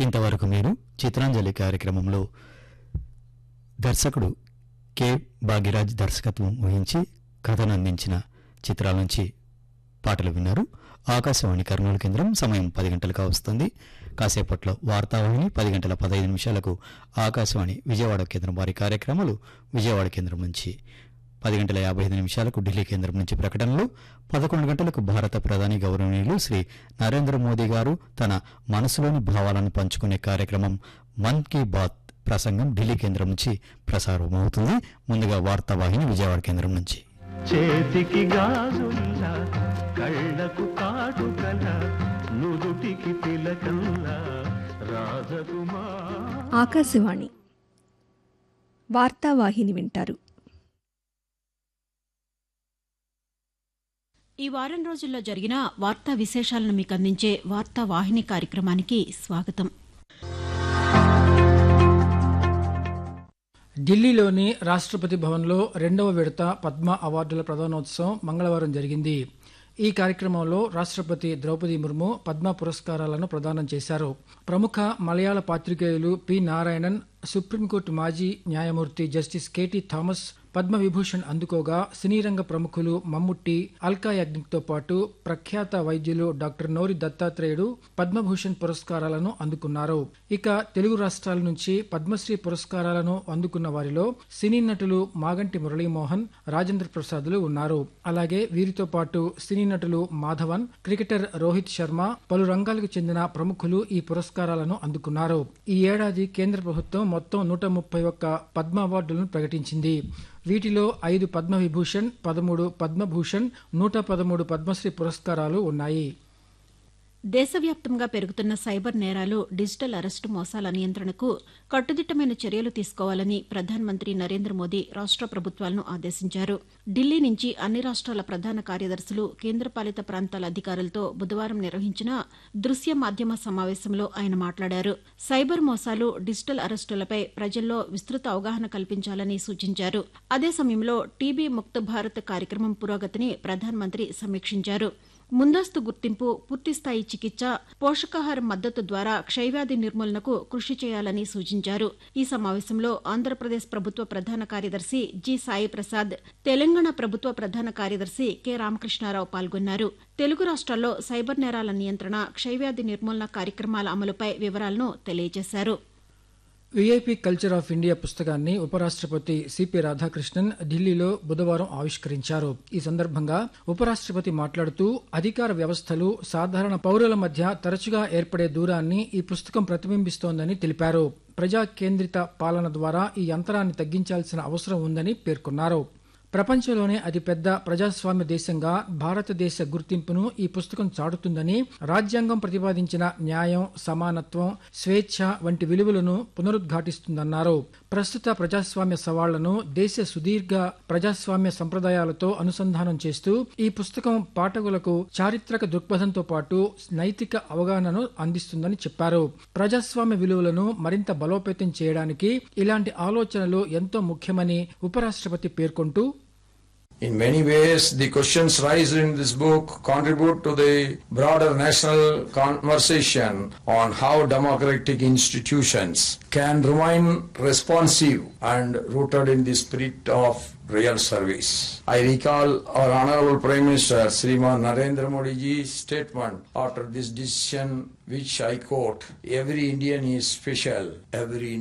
ఇంతవరకు మీరు చిత్రాంజలి కార్యక్రమంలో దర్శకుడు కె భాగ్యరాజ్ దర్శకత్వం వహించి కథను అందించిన చిత్రాల నుంచి పాటలు విన్నారు ఆకాశవాణి కర్నూలు కేంద్రం సమయం పది గంటలకు వస్తుంది కాసేపట్లో వార్తావాహిని పది గంటల పదహైదు నిమిషాలకు ఆకాశవాణి విజయవాడ కేంద్రం వారి కార్యక్రమాలు విజయవాడ కేంద్రం నుంచి పది గంటల యాభై ఐదు నిమిషాలకు ఢిల్లీ కేంద్రం నుంచి ప్రకటనలు పదకొండు గంటలకు భారత ప్రధాని గౌరవనీయులు శ్రీ నరేంద్ర మోదీ గారు తన మనసులోని భావాలను పంచుకునే కార్యక్రమం మన్ కీ బాత్ ప్రసంగం ఢిల్లీ కేంద్రం నుంచి ప్రసారం అవుతుంది ముందుగా వార్తావాహిని విజయవాడ కేంద్రం నుంచి చేతికి గాజుల్ల కళ్ళకు కాటుకల నుదుటికి తిలకల్ల రాజకుమార్ ఆకాశవాణి వార్తావాహిని వింటారు ఈ వారం రోజుల్లో జరిగిన వార్తా విశేషాలను మీకు అందించే వార్తా వాహిని కార్యక్రమానికి స్వాగతం ఢిల్లీలోని రాష్ట్రపతి భవన్లో రెండవ విడత పద్మ అవార్డుల ప్రధానోత్సవం మంగళవారం జరిగింది ఈ కార్యక్రమంలో రాష్ట్రపతి ద్రౌపది ముర్ము పద్మ పురస్కారాలను ప్రదానం చేశారు ప్రముఖ మలయాళ పాత్రికేయులు పి నారాయణన్ సుప్రీంకోర్టు మాజీ న్యాయమూర్తి జస్టిస్ కెటి థామస్ పద్మ విభూషణ్ అందుకోగా సినీ రంగ ప్రముఖులు మమ్ముట్టి అల్కా యాగ్నిక్తో పాటు ప్రఖ్యాత వైద్యులు డాక్టర్ నోరి దత్తాత్రేయుడు పద్మభూషణ్ పురస్కారాలను అందుకున్నారు ఇక తెలుగు రాష్ట్రాల నుంచి పద్మశ్రీ పురస్కారాలను అందుకున్న వారిలో సినీ నటులు మాగంటి మురళీమోహన్ రాజేంద్ర ప్రసాద్లు ఉన్నారు అలాగే వీరితో పాటు సినీ నటులు మాధవన్ క్రికెటర్ రోహిత్ శర్మ పలు రంగాలకు చెందిన ప్రముఖులు ఈ పురస్కారాలను అందుకున్నారు ఈ ఏడాది కేంద్ర ప్రభుత్వం మొత్తం నూట ముప్పై ఒక్క పద్మ అవార్డులను ప్రకటించింది వీటిలో ఐదు పద్మ విభూషణ్ పదమూడు పద్మభూషణ్ నూట పదమూడు పద్మశ్రీ పురస్కారాలు ఉన్నాయి దేశవ్యాప్తంగా పెరుగుతున్న సైబర్ నేరాలు డిజిటల్ అరెస్టు మోసాల నియంత్రణకు కట్టుదిట్టమైన చర్యలు తీసుకోవాలని ప్రధానమంత్రి నరేంద్ర మోదీ రాష్ట ప్రభుత్వాలను ఆదేశించారు ఢిల్లీ నుంచి అన్ని రాష్ట్రాల ప్రధాన కార్యదర్శులు కేంద్రపాలిత ప్రాంతాల అధికారులతో బుధవారం నిర్వహించిన దృశ్య మాధ్యమ సమావేశంలో ఆయన మాట్లాడారు సైబర్ మోసాలు డిజిటల్ అరెస్టులపై ప్రజల్లో విస్తృత అవగాహన కల్పించాలని సూచించారు అదే సమయంలో టీబీ ముక్త భారత్ కార్యక్రమం పురోగతిని ప్రధానమంత్రి సమీక్షించారు ముందస్తు గుర్తింపు పూర్తిస్థాయి చికిత్స పోషకాహార మద్దతు ద్వారా క్షయవ్యాధి నిర్మూలనకు కృషి చేయాలని సూచించారు ఈ సమావేశంలో ఆంధ్రప్రదేశ్ ప్రభుత్వ ప్రధాన కార్యదర్శి జి సాయి ప్రసాద్ తెలంగాణ ప్రభుత్వ ప్రధాన కార్యదర్శి కె రామకృష్ణారావు పాల్గొన్నారు తెలుగు రాష్ట్రాల్లో సైబర్ నేరాల నియంత్రణ క్షయవ్యాధి నిర్మూలన కార్యక్రమాల అమలుపై వివరాలను తెలియజేశారు విఐపి కల్చర్ ఆఫ్ ఇండియా పుస్తకాన్ని ఉపరాష్ట్రపతి సిపి రాధాకృష్ణన్ ఢిల్లీలో బుధవారం ఆవిష్కరించారు ఈ సందర్భంగా ఉపరాష్ట్రపతి మాట్లాడుతూ అధికార వ్యవస్థలు సాధారణ పౌరుల మధ్య తరచుగా ఏర్పడే దూరాన్ని ఈ పుస్తకం ప్రతిబింబిస్తోందని తెలిపారు ప్రజా కేంద్రిత పాలన ద్వారా ఈ అంతరాన్ని తగ్గించాల్సిన అవసరం ఉందని పేర్కొన్నారు ప్రపంచంలోనే అతిపెద్ద ప్రజాస్వామ్య దేశంగా భారతదేశ గుర్తింపును ఈ పుస్తకం చాటుతుందని రాజ్యాంగం ప్రతిపాదించిన న్యాయం సమానత్వం స్వేచ్ఛ వంటి విలువలను పునరుద్ఘాటిస్తుందన్నారు ప్రస్తుత ప్రజాస్వామ్య సవాళ్లను దేశ సుదీర్ఘ ప్రజాస్వామ్య సంప్రదాయాలతో అనుసంధానం చేస్తూ ఈ పుస్తకం పాఠకులకు చారిత్రక దృక్పథంతో పాటు నైతిక అవగాహనను అందిస్తుందని చెప్పారు ప్రజాస్వామ్య విలువలను మరింత బలోపేతం చేయడానికి ఇలాంటి ఆలోచనలు ఎంతో ముఖ్యమని ఉపరాష్ట్రపతి పేర్కొంటూ In many ways, the questions raised in this book contribute to the broader national conversation on how democratic institutions can remain responsive and rooted in the spirit of real service. I recall our Honorable Prime Minister Sriman Narendra Modi ji's statement after this decision which I quote, every Indian is special, every